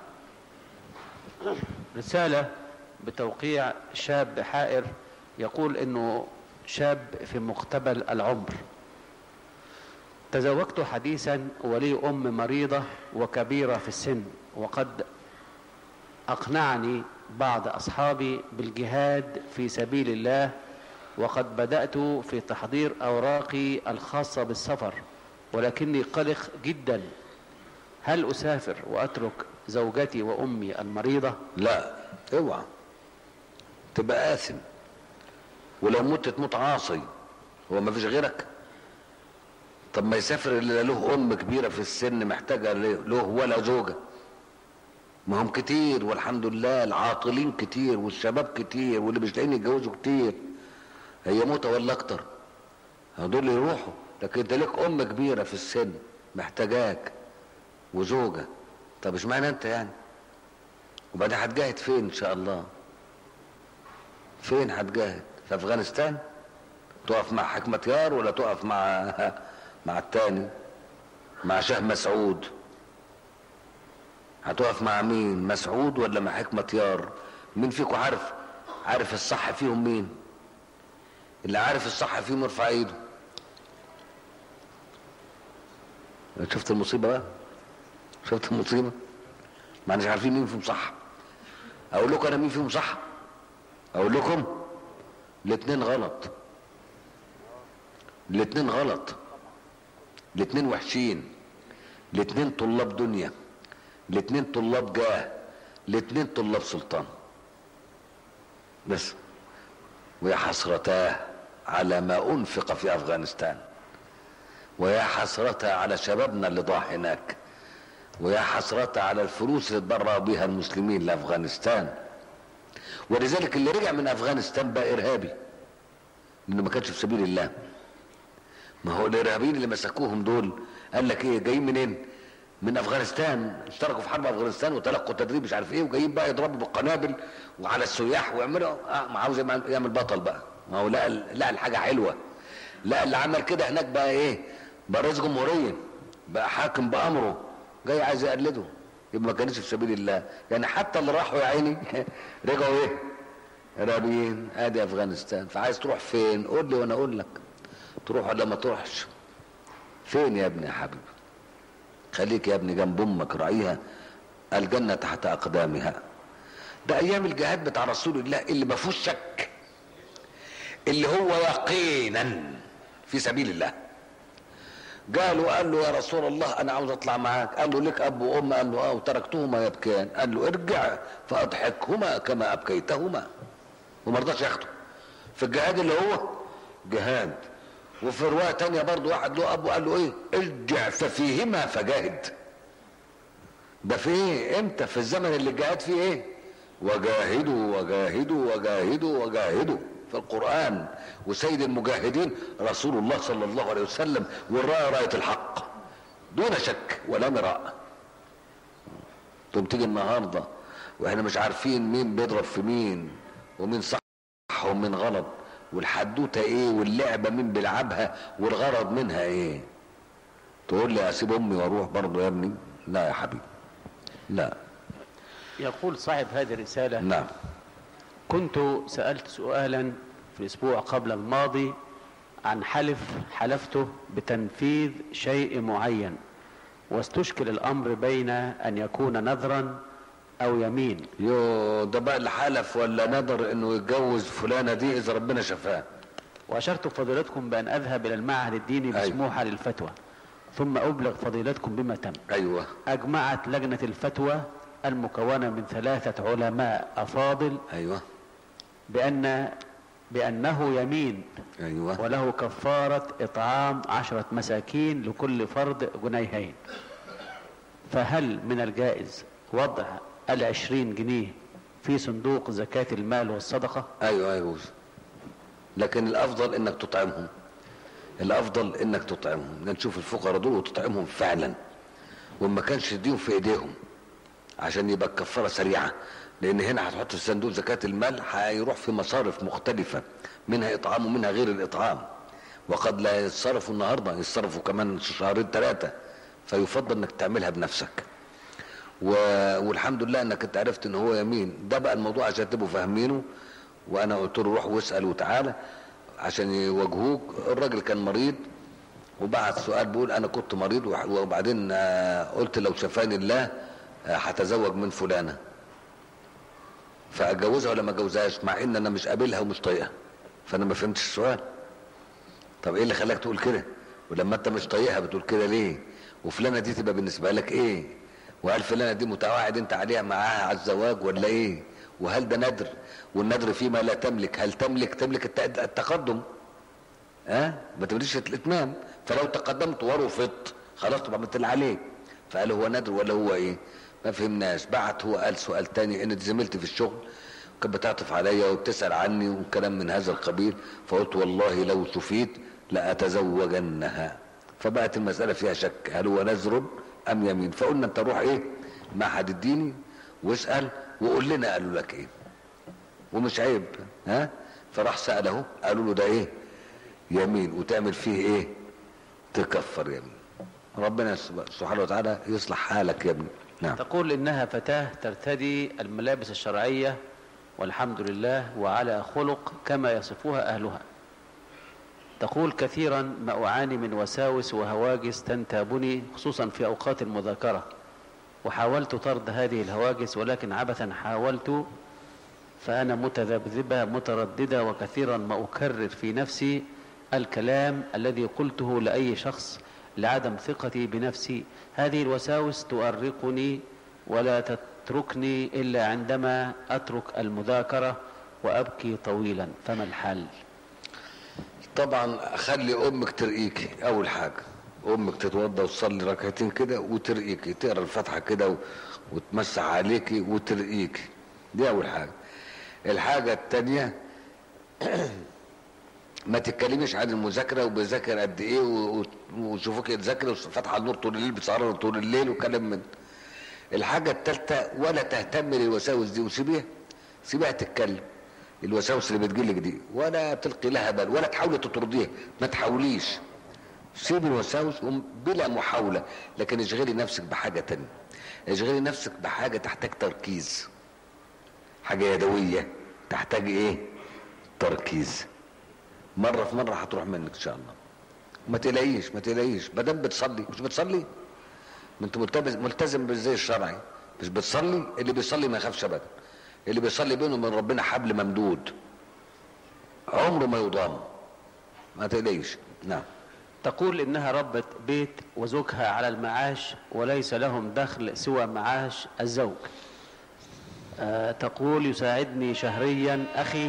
رسالة بتوقيع شاب حائر يقول انه شاب في مقتبل العمر تزوجت حديثا ولي ام مريضة وكبيرة في السن وقد اقنعني بعض اصحابي بالجهاد في سبيل الله وقد بدأت في تحضير اوراقي الخاصة بالسفر ولكني قلق جدا هل اسافر واترك زوجتي وامي المريضة لا اوعى تبقى آثم ولو مت تموت عاصي هو ما فيش غيرك طب ما يسافر اللي له ام كبيره في السن محتاجه له ولا زوجه ما هم كتير والحمد لله العاطلين كتير والشباب كتير واللي مش لاقيين يتجوزوا كتير هي موتة ولا اكتر هدول يروحوا لكن انت ليك ام كبيره في السن محتاجاك وزوجه طب اشمعنى انت يعني وبعدين هتجاهد فين ان شاء الله فين هتجاهد في افغانستان تقف مع حكمة يار ولا تقف مع مع التاني مع شاه مسعود هتقف مع مين مسعود ولا مع حكمة يار مين فيكم عارف عارف الصح فيهم مين اللي عارف الصح فيهم يرفع ايده شفت المصيبة بقى شفت المصيبة ما احناش عارفين مين فيهم صح اقول لكم انا مين فيهم صح اقول لكم الاثنين غلط الاثنين غلط الاثنين وحشين الاثنين طلاب دنيا الاثنين طلاب جاه الاثنين طلاب سلطان بس ويا حسرتاه على ما انفق في افغانستان ويا حسرتها على شبابنا اللي ضاع هناك ويا حسرتها على الفلوس اللي اتبرع بها المسلمين لافغانستان ولذلك اللي رجع من افغانستان بقى ارهابي انه ما كانش في سبيل الله ما هو الارهابيين اللي مسكوهم دول قال لك ايه جايين منين من افغانستان اشتركوا في حرب افغانستان وتلقوا تدريب مش عارف ايه وجايين بقى يضربوا بالقنابل وعلى السياح ويعملوا اه ما عاوز يعمل يعمل بطل بقى ما هو لقى لقى الحاجه حلوه لا اللي عمل كده هناك بقى ايه بقى رئيس جمهوريه بقى حاكم بامره جاي عايز يقلده يبقى ما كانش في سبيل الله يعني حتى اللي راحوا يا عيني رجعوا ايه ارهابيين ادي افغانستان فعايز تروح فين قول لي وانا اقول لك تروح ولا ما تروحش فين يا ابني يا حبيبي خليك يا ابني جنب امك راعيها الجنه تحت اقدامها ده ايام الجهاد بتاع رسول الله اللي ما فيهوش شك اللي هو يقينا في سبيل الله قالوا قال له يا رسول الله انا عاوز اطلع معاك قال له لك اب وام قال له اه وتركتهما يبكيان قال له ارجع فاضحكهما كما ابكيتهما وما رضاش ياخده في الجهاد اللي هو جهاد وفي روايه تانية برضه واحد له ابو قال له ايه ارجع ففيهما فجاهد ده في ايه امتى في الزمن اللي الجهاد فيه ايه وجاهدوا وجاهدوا وجاهدوا وجاهدوا في القرآن وسيد المجاهدين رسول الله صلى الله عليه وسلم والراية راية الحق دون شك ولا مراء تقوم تيجي النهارده واحنا مش عارفين مين بيضرب في مين ومين صح ومين غلط والحدوته ايه واللعبه مين بيلعبها والغرض منها ايه تقول لي اسيب امي واروح برضه يا ابني لا يا حبيبي لا يقول صاحب هذه الرسالة نعم كنت سألت سؤالا في الأسبوع قبل الماضي عن حلف حلفته بتنفيذ شيء معين واستشكل الأمر بين أن يكون نذرا أو يمين يو ده بقى اللي حلف ولا نذر انه يتجوز فلانه دي اذا ربنا شفاه وأشرت فضيلتكم بأن أذهب إلى المعهد الديني أيوة. بسموحة للفتوى ثم أبلغ فضيلتكم بما تم ايوه أجمعت لجنة الفتوى المكونة من ثلاثة علماء أفاضل ايوه بأن بأنه يمين ايوه وله كفارة إطعام عشرة مساكين لكل فرد جنيهين فهل من الجائز وضع العشرين جنيه في صندوق زكاة المال والصدقة ايوه يجوز لكن الافضل انك تطعمهم الافضل انك تطعمهم نشوف الفقراء دول وتطعمهم فعلا وما كانش تديهم في ايديهم عشان يبقى الكفاره سريعه لان هنا هتحط في صندوق زكاه المال هيروح في مصارف مختلفه منها اطعام ومنها غير الاطعام وقد لا يتصرفوا النهارده يتصرفوا كمان شهرين ثلاثه فيفضل انك تعملها بنفسك و... والحمد لله انك انت عرفت ان هو يمين ده بقى الموضوع عشان تبقوا فاهمينه وانا قلت له روح واسال وتعالى عشان يواجهوك الراجل كان مريض وبعت سؤال بيقول انا كنت مريض وح- وبعدين آه، قلت لو شفاني الله آه، هتزوج من فلانه فاتجوزها ولا ما اتجوزهاش مع ان انا مش قابلها ومش طايقها فانا ما فهمتش السؤال طب ايه اللي خلاك تقول كده ولما انت مش طايقها بتقول كده ليه وفلانه دي تبقى بالنسبه لك ايه وهل فلانه دي متواعد انت عليها معاها على الزواج ولا ايه وهل ده ندر والندر فيما لا تملك هل تملك تملك الت- التقدم ها أه؟ ما تملكش الاتمام فلو تقدمت ورفضت خلاص تبقى عملت اللي عليك فقال هو ندر ولا هو ايه ما فهمناش بعت هو قال سؤال تاني ان دي زميلتي في الشغل كانت بتعطف عليا وبتسال عني وكلام من هذا القبيل فقلت والله لو شفيت لاتزوجنها فبقت المساله فيها شك هل هو نذر ام يمين فقلنا انت روح ايه معهد الديني واسال وقول لنا قالوا لك ايه ومش عيب ها فراح ساله قالوا له ده ايه يمين وتعمل فيه ايه تكفر يمين ربنا سبحانه وتعالى يصلح حالك يا ابني نعم تقول إنها فتاة ترتدي الملابس الشرعية والحمد لله وعلى خلق كما يصفها أهلها تقول كثيرا ما أعاني من وساوس وهواجس تنتابني خصوصا في أوقات المذاكرة وحاولت طرد هذه الهواجس ولكن عبثا حاولت فأنا متذبذبة مترددة وكثيرا ما أكرر في نفسي الكلام الذي قلته لأي شخص لعدم ثقتي بنفسي هذه الوساوس تؤرقني ولا تتركني إلا عندما أترك المذاكرة وأبكي طويلا فما الحل طبعا خلي امك ترقيكي اول حاجه امك تتوضى وتصلي ركعتين كده وترقيكي تقرا الفاتحه كده و- وتمسح عليكي وترقيكي دي اول حاجه الحاجه الثانيه ما تتكلميش عن المذاكره وبذاكر قد ايه و- و- وشوفوك تذاكر فاتحه النور طول الليل بتسهر طول الليل وكلام من ده. الحاجه الثالثه ولا تهتمي للوساوس دي وسيبيها سيبها تتكلم الوساوس اللي بتجيلك دي ولا تلقي لها بال ولا تحاولي تطرديها ما تحاوليش سيب الوساوس وم- بلا محاوله لكن اشغلي نفسك بحاجه تانية اشغلي نفسك بحاجه تحتاج تركيز حاجه يدويه تحتاج ايه تركيز مره في مره هتروح منك ان شاء الله ما تلاقيش ما تلاقيش ما دام بتصلي مش بتصلي ما انت ملتزم ملتزم بالزي الشرعي مش بتصلي اللي بيصلي ما يخافش ابدا اللي بيصلي بينه وبين ربنا حبل ممدود عمره ما يضام ما تقلقش نعم تقول إنها ربة بيت وزوجها على المعاش وليس لهم دخل سوى معاش الزوج آه، تقول يساعدني شهريا أخي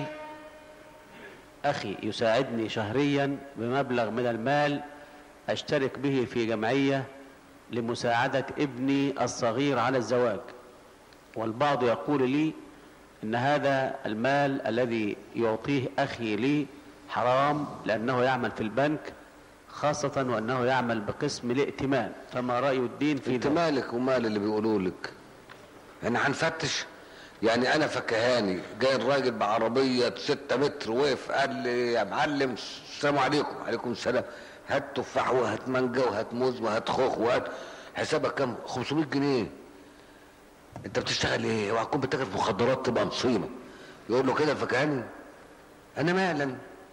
أخي يساعدني شهريا بمبلغ من المال أشترك به في جمعية لمساعدة ابني الصغير على الزواج والبعض يقول لي إن هذا المال الذي يعطيه أخي لي حرام لأنه يعمل في البنك خاصة وأنه يعمل بقسم الائتمان فما رأي الدين في انت ذلك مالك ومال اللي بيقولوا لك احنا هنفتش يعني انا فكهاني جاي الراجل بعربيه 6 متر وقف قال لي يا معلم السلام عليكم عليكم السلام هات تفاح وهات مانجا وهات موز وهات خوخ وهات حسابك كام 500 جنيه انت بتشتغل ايه اوعى تكون بتاكل في مخدرات تبقى مصيبه يقول له كده فكهاني انا مالا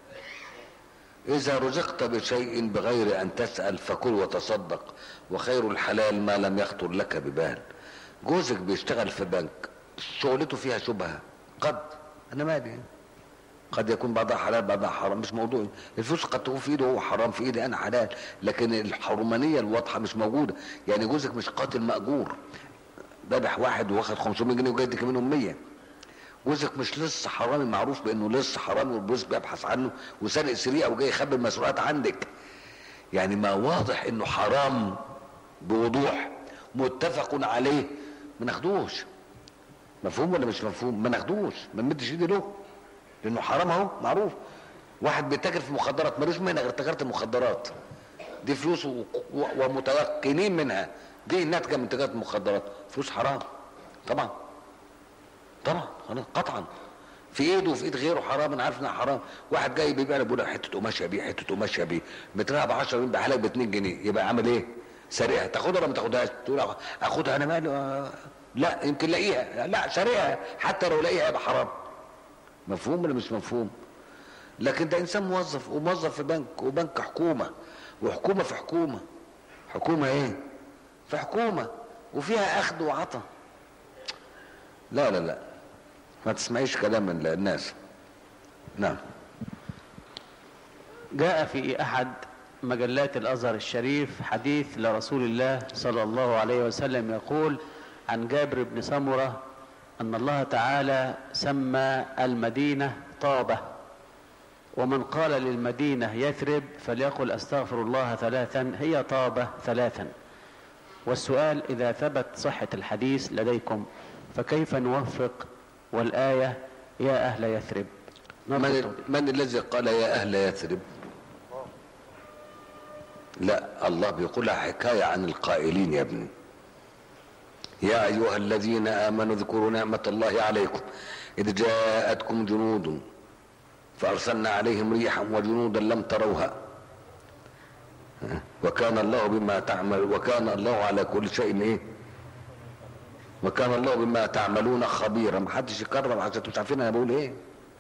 إذا رزقت بشيء بغير أن تسأل فكل وتصدق وخير الحلال ما لم يخطر لك ببال جوزك بيشتغل في بنك شغلته فيها شبهة قد أنا مالي يعني. قد يكون بعضها حلال بعضها حرام مش موضوعي الفلوس قد تكون في ايده هو حرام في ايدي انا حلال لكن الحرمانيه الواضحه مش موجوده يعني جوزك مش قاتل ماجور ذبح واحد واخد 500 جنيه وجاي يديك منهم 100 جوزك مش لص حرامي معروف بانه لص حرامي والبوليس بيبحث عنه وسارق سرقه وجاي يخبي المسروقات عندك يعني ما واضح انه حرام بوضوح متفق عليه ما ناخدوش مفهوم ولا مش مفهوم ما ناخدوش ما نمدش ايدي له لانه حرام اهو معروف واحد بيتاجر في مخدرات ملوش مهنه غير تجاره المخدرات دي فلوس و- و- ومتيقنين منها دي ناتجه من تجاره المخدرات فلوس حرام طبعا طبعا خلاص قطعا في ايده وفي ايد غيره حرام انا عارف انها حرام واحد جاي بيبيع لي بيقول لك حته قماش يا بيه حته قماش يا بيه مترها ب 10 جنيه بيبيعها لك ب 2 جنيه يبقى عامل ايه؟ سارقها تاخدها ولا ما تاخدهاش؟ تقول أخ- اخدها انا مالي آه، لا يمكن لاقيها لا سارقها حتى لو لاقيها يبقى حرام مفهوم ولا مش مفهوم؟ لكن ده انسان موظف وموظف في بنك وبنك حكومه وحكومه في حكومه حكومه ايه؟ في حكومه وفيها اخذ وعطا لا لا لا ما تسمعيش كلام ال- الناس نعم جاء في أحد مجلات الأزهر الشريف حديث لرسول الله صلى الله عليه وسلم يقول عن جابر بن سمرة أن الله تعالى سمى المدينة طابة ومن قال للمدينة يثرب فليقل أستغفر الله ثلاثا هي طابة ثلاثا والسؤال إذا ثبت صحة الحديث لديكم فكيف نوفق والآية يا أهل يثرب من, نربط من الذي قال يا أهل يثرب لا الله بيقولها حكاية عن القائلين يا ابني يا أيها الذين آمنوا اذكروا نعمة الله عليكم إذ جاءتكم جنود فأرسلنا عليهم ريحا وجنودا لم تروها ها؟ وكان الله بما تعمل وكان الله على كل شيء ايه وكان الله بما تعملون خبيرا ما حدش يكرر عشان انتوا مش عارفين انا بقول ايه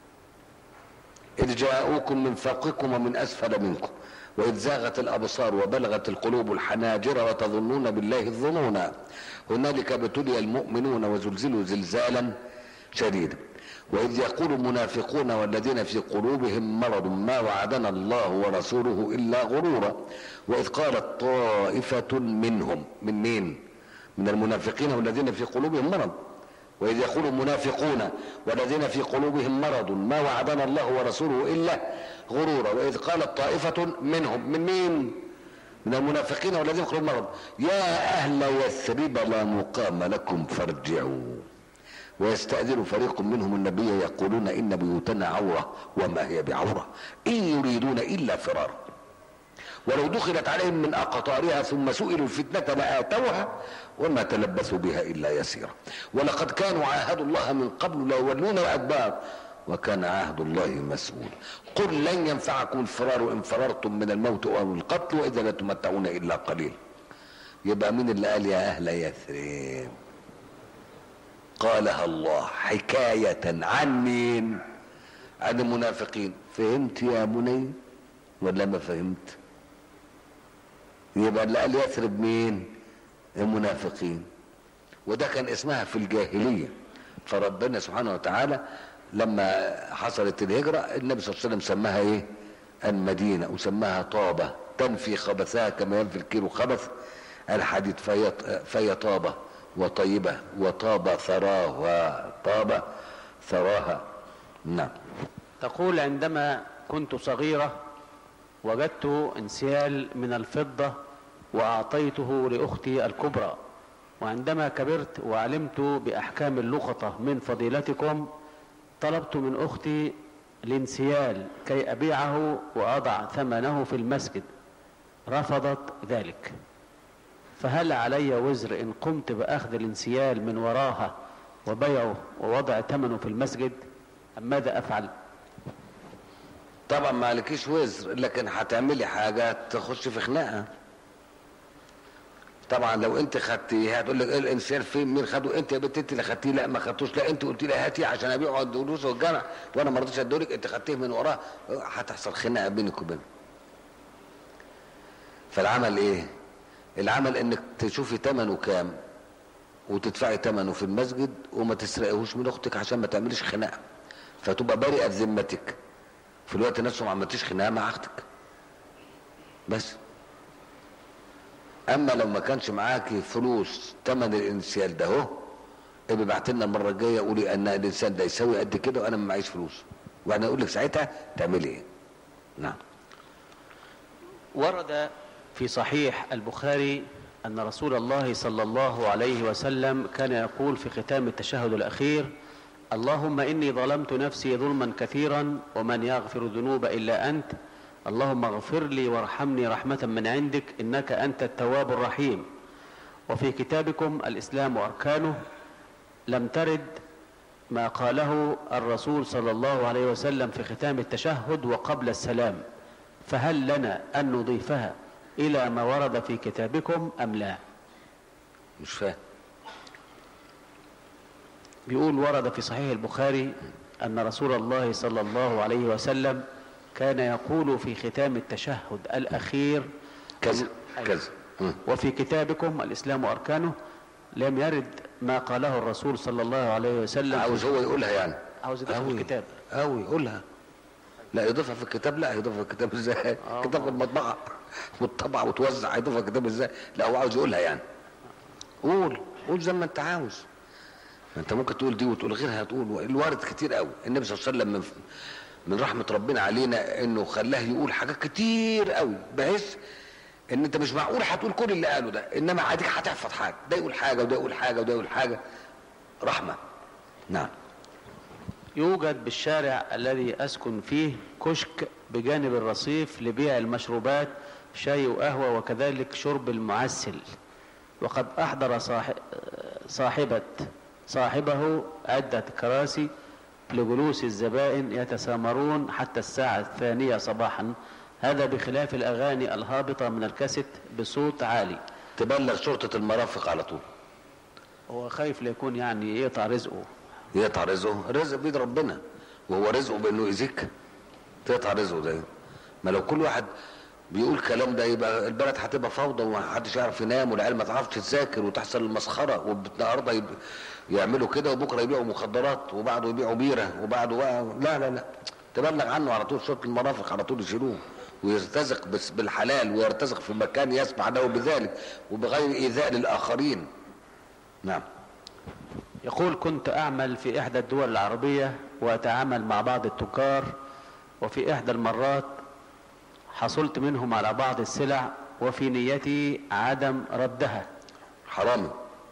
إذ جاءوكم من فوقكم ومن أسفل منكم وإذ زاغت الأبصار وبلغت القلوب الحناجر وتظنون بالله الظنونا هنالك ابتلي المؤمنون وزلزلوا زلزالا شديدا وإذ يقول المنافقون والذين في قلوبهم مرض ما وعدنا الله ورسوله إلا غرورا وإذ قالت طائفة منهم من مين؟ من المنافقين والذين في قلوبهم مرض وإذ يقول المنافقون والذين في قلوبهم مرض ما وعدنا الله ورسوله إلا غرورا وإذ قالت طائفة منهم من مين؟ من المنافقين والذين في قلوبهم مرض يا أهل يثرب لا مقام لكم فارجعوا ويستأذن فريق منهم النبي يقولون إن بيوتنا عورة وما هي بعورة إن يريدون إلا فرارا ولو دخلت عليهم من أقطارها ثم سئلوا الفتنة لآتوها وما تلبثوا بها إلا يسيرا ولقد كانوا عاهدوا الله من قبل لا يولون الأدبار وكان عهد الله مسؤولا قل لن ينفعكم الفرار إن فررتم من الموت أو القتل وإذا لا تمتعون إلا قليل يبقى مين اللي قال يا أهل يثرب قالها الله حكاية عن مين عن المنافقين فهمت يا بني ولا ما فهمت يبقى اللي قال يثرب مين المنافقين وده كان اسمها في الجاهلية فربنا سبحانه وتعالى لما حصلت الهجرة النبي صلى الله عليه وسلم سماها ايه المدينة وسماها طابة تنفي خبثها كما ينفي الكيلو خبث الحديد فهي فهي طابة وطيبة وطاب ثراها طاب ثراها نعم تقول عندما كنت صغيرة وجدت انسيال من الفضة وأعطيته لأختي الكبرى وعندما كبرت وعلمت بأحكام اللقطة من فضيلتكم طلبت من أختي الانسيال كي أبيعه وأضع ثمنه في المسجد رفضت ذلك فهل علي وزر إن قمت بأخذ الانسيال من وراها وبيعه ووضع ثمنه في المسجد أم ماذا أفعل طبعا ما عليكيش وزر لكن هتعملي حاجة تخش في خناقة طبعا لو انت خدتيه هتقول لك ايه الانسان فين مين خده انت يا بنت انت اللي خدتيه لا ما خدتوش لا انت قلت لي هاتي عشان ابيعه الدروس والجامع وانا ما رضيتش ادولك انت خدتيه من وراه هتحصل خناقه بينك وبينه فالعمل ايه العمل انك تشوفي ثمنه كام وتدفعي ثمنه في المسجد وما تسرقيهوش من اختك عشان ما تعمليش خناقه فتبقى بريئه ذمتك في الوقت نفسه ما عملتيش خناقه مع اختك بس اما لو ما كانش معاكي فلوس ثمن الانسيال ده اهو ابقى ابعت لنا المره الجايه قولي ان الانسان ده يساوي قد كده وانا ما معيش فلوس وانا اقول لك ساعتها تعملي ايه نعم ورد في صحيح البخاري أن رسول الله صلى الله عليه وسلم كان يقول في ختام التشهد الأخير اللهم إني ظلمت نفسي ظلما كثيرا ومن يغفر الذنوب إلا أنت اللهم اغفر لي وارحمني رحمة من عندك إنك أنت التواب الرحيم وفي كتابكم الإسلام وأركانه لم ترد ما قاله الرسول صلى الله عليه وسلم في ختام التشهد وقبل السلام فهل لنا أن نضيفها إلى ما ورد في كتابكم أم لا مش فاهم بيقول ورد في صحيح البخاري أن رسول الله صلى الله عليه وسلم كان يقول في ختام التشهد الأخير كذا أيوة. كذا مم. وفي كتابكم الإسلام وأركانه لم يرد ما قاله الرسول صلى الله عليه وسلم عاوز هو يقولها يعني عاوز يضيفها في أوي. الكتاب أوي يقولها لا يضيفها في الكتاب لا يضيفها في الكتاب ازاي آه. كتاب في المطبعة والطبعة وتوزع يضيفها في الكتاب ازاي لا هو عاوز يقولها يعني قول قول زي ما انت عاوز ما انت ممكن تقول دي وتقول غيرها تقول الوارد كتير قوي النبي صلى الله عليه وسلم من من رحمة ربنا علينا انه خلاه يقول حاجات كتير قوي بحيث ان انت مش معقول هتقول كل اللي قاله ده انما عاديك هتحفظ حاجة ده يقول حاجة وده يقول حاجة وده يقول حاجة رحمة نعم يوجد بالشارع الذي أسكن فيه كشك بجانب الرصيف لبيع المشروبات شاي وقهوة وكذلك شرب المعسل وقد أحضر صاح- صاحبة صاحبه عدة كراسي لجلوس الزبائن يتسامرون حتى الساعة الثانية صباحا هذا بخلاف الأغاني الهابطة من الكاسيت بصوت عالي تبلغ شرطة المرافق على طول هو خايف ليكون يعني يقطع رزقه يقطع رزقه رزق بيد ربنا وهو رزقه بانه يزيك تقطع رزقه ده ما لو كل واحد بيقول كلام ده يبقى البلد هتبقى فوضى ومحدش يعرف ينام والعيال ما تعرفش تذاكر وتحصل المسخره والنهارده يب... يعملوا كده وبكره يبيعوا مخدرات وبعده يبيعوا بيره وبعده بقى لا لا لا تبلغ عنه على طول شرطه المرافق على طول يشيلوه ويرتزق بس بالحلال ويرتزق في مكان يسمح له بذلك وبغير ايذاء للاخرين نعم يقول كنت أعمل في إحدى الدول العربية وأتعامل مع بعض التجار وفي إحدى المرات حصلت منهم على بعض السلع وفي نيتي عدم ردها حرامي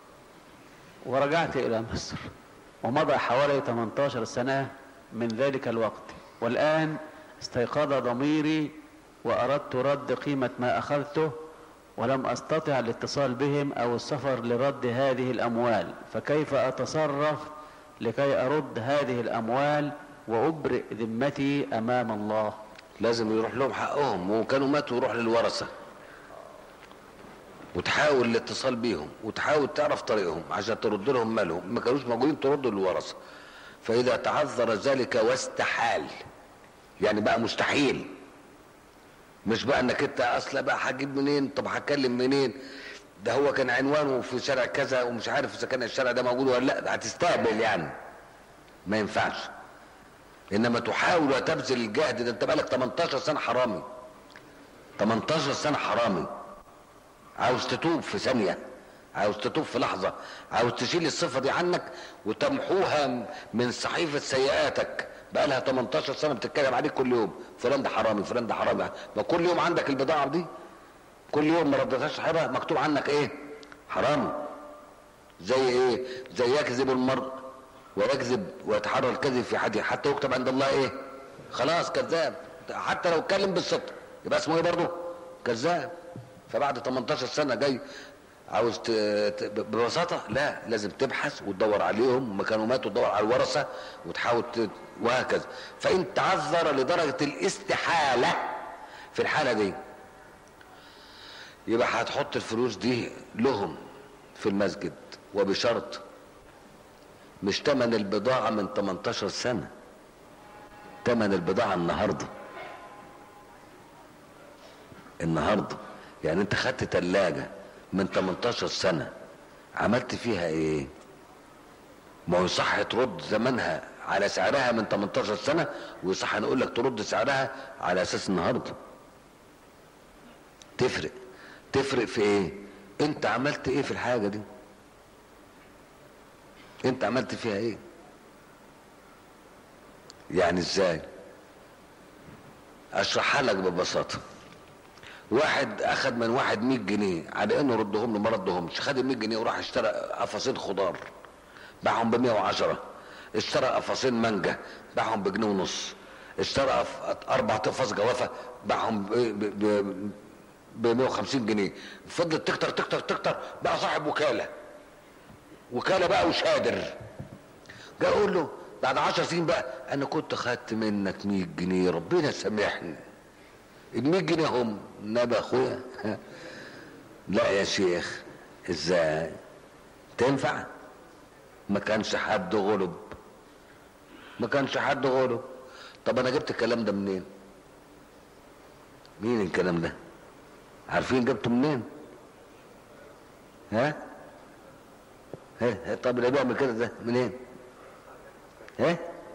ورجعت إلى مصر ومضى حوالي 18 سنة من ذلك الوقت والآن استيقظ ضميري وأردت رد قيمة ما أخذته ولم أستطع الاتصال بهم أو السفر لرد هذه الأموال فكيف أتصرف لكي أرد هذه الأموال وأبرئ ذمتي أمام الله لازم يروح لهم حقهم وكانوا ماتوا يروح للورثة وتحاول الاتصال بيهم وتحاول تعرف طريقهم عشان ترد لهم مالهم ما كانوش موجودين تردوا للورثة فإذا تعذر ذلك واستحال يعني بقى مستحيل مش بقى انك انت اصلا بقى هجيب منين طب هتكلم منين ده هو كان عنوانه في شارع كذا ومش عارف اذا كان الشارع ده موجود ولا لا ده هتستقبل يعني ما ينفعش انما تحاول وتبذل الجهد ده انت بقالك 18 سنه حرامي 18 سنة حرامي عاوز تتوب في ثانية عاوز تتوب في لحظة عاوز تشيل الصفة دي عنك وتمحوها من صحيفة سيئاتك بقى لها 18 سنة بتتكلم عليك كل يوم فلان ده حرامي فلان ده حرامي ما كل يوم عندك البضاعة دي كل يوم ما ردتهاش صاحبها مكتوب عنك ايه حرامي زي ايه زي يكذب المرء ويكذب ويتحرى الكذب في حديث حتى يكتب عند الله ايه خلاص كذاب حتى لو اتكلم بالصدق يبقى اسمه ايه برضه كذاب فبعد 18 سنه جاي عاوز ت... ت... ببساطه لا لازم تبحث وتدور عليهم ما كانوا ماتوا تدور على الورثه وتحاول ت... وهكذا فان تعذر لدرجه الاستحاله في الحاله دي يبقى هتحط الفلوس دي لهم في المسجد وبشرط مش تمن البضاعة من 18 سنة تمن البضاعة النهاردة النهاردة يعني انت خدت تلاجة من 18 سنة عملت فيها ايه ما هو صح ترد زمنها على سعرها من 18 سنة وصح نقول لك ترد سعرها على اساس النهاردة تفرق تفرق في ايه انت عملت ايه في الحاجة دي انت عملت فيها ايه يعني ازاي اشرحها لك ببساطه واحد اخد من واحد 100 جنيه على انه ردهم له ما ردهمش خد ال 100 جنيه وراح اشترى قفصين خضار باعهم ب 110 اشترى قفصين مانجا باعهم بجنيه ونص اشترى اربع قفص جوافه باعهم ب 150 جنيه فضلت تكتر تكتر تكتر بقى صاحب وكاله وكاله بقى وشادر جاء اقول له بعد 10 سنين بقى انا كنت خدت منك 100 جنيه ربنا سامحني ال 100 جنيه هم نبى اخويا لا يا شيخ ازاي تنفع ما كانش حد غلب ما كانش حد غلب طب انا جبت الكلام ده منين مين الكلام ده عارفين جبته منين ها ها طب اللي بيعمل كده ده منين ها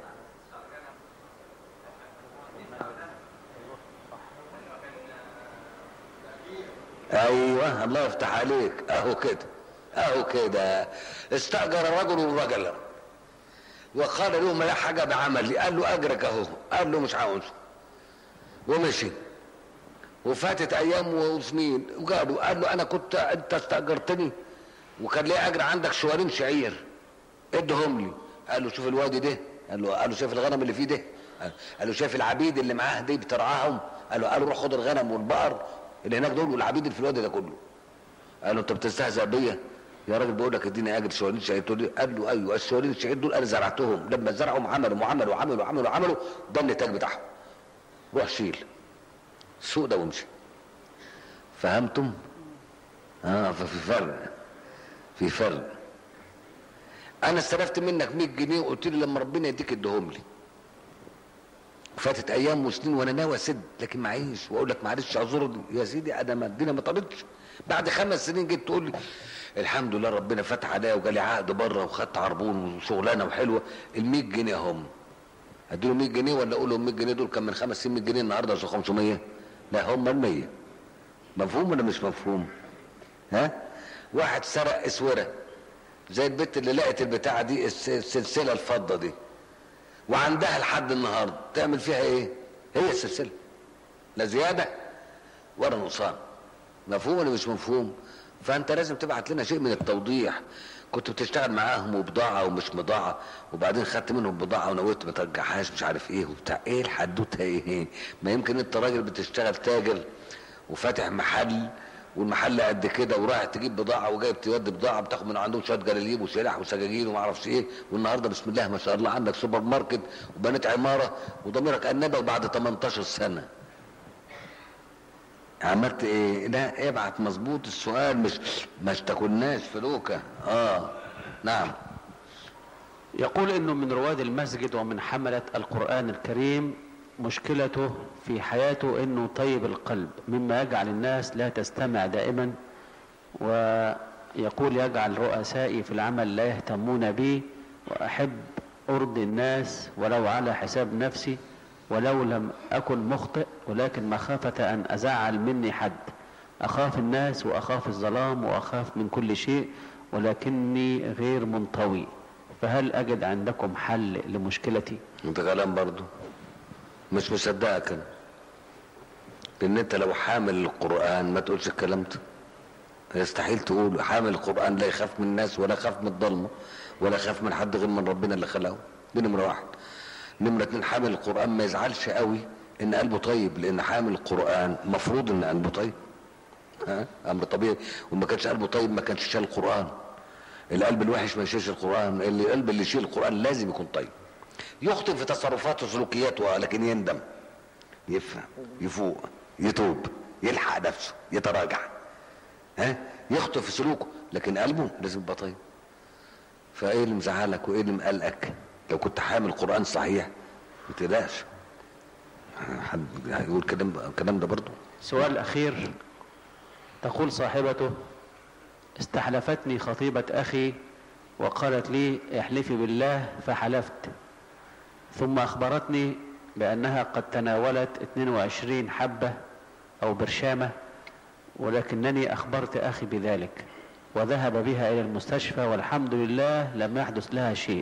ايوه الله يفتح عليك اهو كده اهو كده استاجر رجل رجلا وقال له ما حاجه بعمل قال له اجرك اهو قال له مش عاوز ومشي وفاتت ايام وسنين وقالوا قال له انا كنت انت استاجرتني وكان ليه اجر عندك شوارين شعير ادهم لي قال له شوف الوادي ده قال له قال له شايف الغنم اللي فيه ده قال له شايف العبيد اللي معاه دي بترعاهم قال له قال له روح خد الغنم والبقر اللي هناك دول والعبيد اللي في الوادي ده كله قال له انت بتستهزأ بيا يا راجل بقول لك اديني اجر شوارين شعير تقول لي قال له ايوه الشوارين الشعير دول انا زرعتهم لما زرعهم عملوا وعملوا وعملوا وعملوا وعملوا ده النتاج بتاعهم روح شيل السوق ده وامشي فهمتم؟ اه ففي فرق في فرق انا استلفت منك 100 جنيه وقلت لي لما ربنا يديك اديهم لي فاتت ايام وسنين وانا ناوي اسد لكن معيش واقول لك معلش اعذرني يا سيدي انا ما الدنيا ما طالتش بعد خمس سنين جيت تقول لي الحمد لله ربنا فتح عليا وجالي عقد بره وخدت عربون وشغلانه وحلوه ال 100 جنيه هم اديله 100 جنيه ولا اقول لهم 100 جنيه دول كان من خمس سنين 100 جنيه النهارده عشان 500 لا هم ال 100 مفهوم ولا مش مفهوم؟ ها؟ واحد سرق اسوره زي البت اللي لقت البتاعه دي السلسله الفضه دي وعندها لحد النهارده تعمل فيها ايه؟ هي السلسله لا زياده ولا نقصان مفهوم ولا مش مفهوم؟ فانت لازم تبعت لنا شيء من التوضيح كنت بتشتغل معاهم وبضاعه ومش بضاعه وبعدين خدت منهم بضاعه ونويت ما ترجعهاش مش عارف ايه وبتاع ايه الحدوته ايه ما يمكن انت راجل بتشتغل تاجر وفاتح محل والمحل قد كده ورايح تجيب بضاعه وجايب تودي بضاعه بتاخد من عندهم شويه جلاليب وسلاح وسجاجين وما اعرفش ايه والنهارده بسم الله ما شاء الله عندك سوبر ماركت وبنيت عماره وضميرك انبه وبعد 18 سنه عملت ايه لا ابعت مظبوط السؤال مش مش تاكلناش فلوكه اه نعم يقول انه من رواد المسجد ومن حملة القرآن الكريم مشكلته في حياته انه طيب القلب مما يجعل الناس لا تستمع دائما ويقول يجعل رؤسائي في العمل لا يهتمون بي واحب ارضي الناس ولو على حساب نفسي ولو لم أكن مخطئ ولكن مخافة أن أزعل مني حد أخاف الناس وأخاف الظلام وأخاف من كل شيء ولكني غير منطوي فهل أجد عندكم حل لمشكلتي انت غلام برضو مش مصدقك انا لان انت لو حامل القرآن ما تقولش الكلام ده يستحيل تقول حامل القرآن لا يخاف من الناس ولا يخاف من الضلمة ولا يخاف من حد غير من ربنا اللي خلقه دي نمرة واحد نمرة اتنين حامل القرآن ما يزعلش قوي ان قلبه طيب لان حامل القرآن مفروض ان قلبه طيب ها امر طبيعي وما كانش قلبه طيب ما كانش شال القرآن القلب الوحش ما يشيلش القرآن اللي القلب اللي يشيل القرآن لازم يكون طيب يخطئ في تصرفاته وسلوكياته لكن يندم يفهم يفوق يتوب يلحق نفسه يتراجع ها يخطئ في سلوكه لكن قلبه لازم يبقى طيب فايه اللي مزعلك وايه اللي مقلقك لو كنت حامل قرآن صحيح ما تقلقش حد هيقول كلام الكلام ده برضه سؤال أخير تقول صاحبته استحلفتني خطيبة أخي وقالت لي احلفي بالله فحلفت ثم أخبرتني بأنها قد تناولت 22 حبة أو برشامة ولكنني أخبرت أخي بذلك وذهب بها إلى المستشفى والحمد لله لم يحدث لها شيء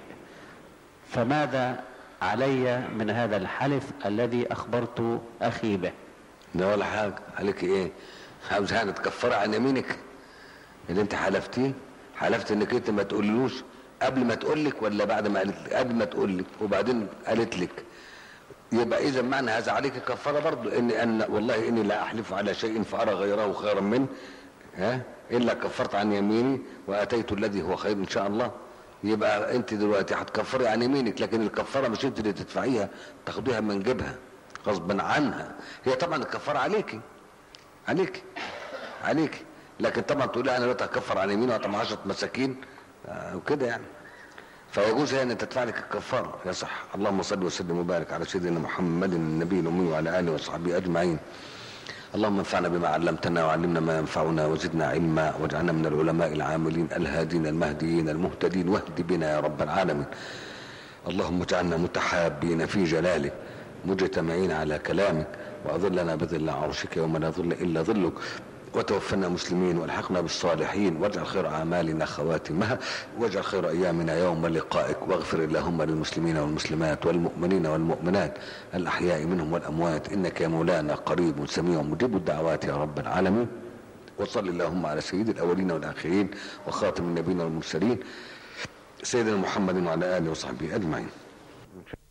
فماذا علي من هذا الحلف الذي أخبرت أخي به ده ولا حاجة عليك ايه عاوز حاجة تكفر عن يمينك اللي انت حلفتيه حلفت انك انت ما تقولوش قبل ما تقول لك ولا بعد ما قالت لك قبل ما تقول لك وبعدين قالت لك يبقى اذا معنى هذا عليك كفاره برضه اني ان والله اني لا احلف على شيء فارى غيره خيرا منه ها الا كفرت عن يميني واتيت الذي هو خير ان شاء الله يبقى انت دلوقتي هتكفري عن يمينك لكن الكفاره مش انت اللي تدفعيها تاخديها من جيبها غصبا عنها هي طبعا الكفاره عليكي عليكي عليكي لكن طبعا تقولي انا دلوقتي هكفر عن يميني واطعم 10 مساكين آه، وكده يعني فيجوز هي ان تدفع لك الكفاره يا صح اللهم صل وسلم وبارك على سيدنا محمد النبي الامي وعلى اله وصحبه اجمعين اللهم انفعنا بما علمتنا وعلمنا ما ينفعنا وزدنا علما واجعلنا من العلماء العاملين الهادين المهديين المهتدين واهد بنا يا رب العالمين اللهم اجعلنا متحابين في جلالك مجتمعين على كلامك واظلنا بظل عرشك يوم لا ظل الا ظلك وتوفنا مسلمين والحقنا بالصالحين واجعل خير اعمالنا خواتمها واجعل خير ايامنا يوم لقائك واغفر اللهم للمسلمين والمسلمات والمؤمنين والمؤمنات الاحياء منهم والاموات انك يا مولانا قريب سميع مجيب الدعوات يا رب العالمين وصل اللهم على سيد الاولين والاخرين وخاتم النبيين والمرسلين سيدنا محمد وعلى اله وصحبه اجمعين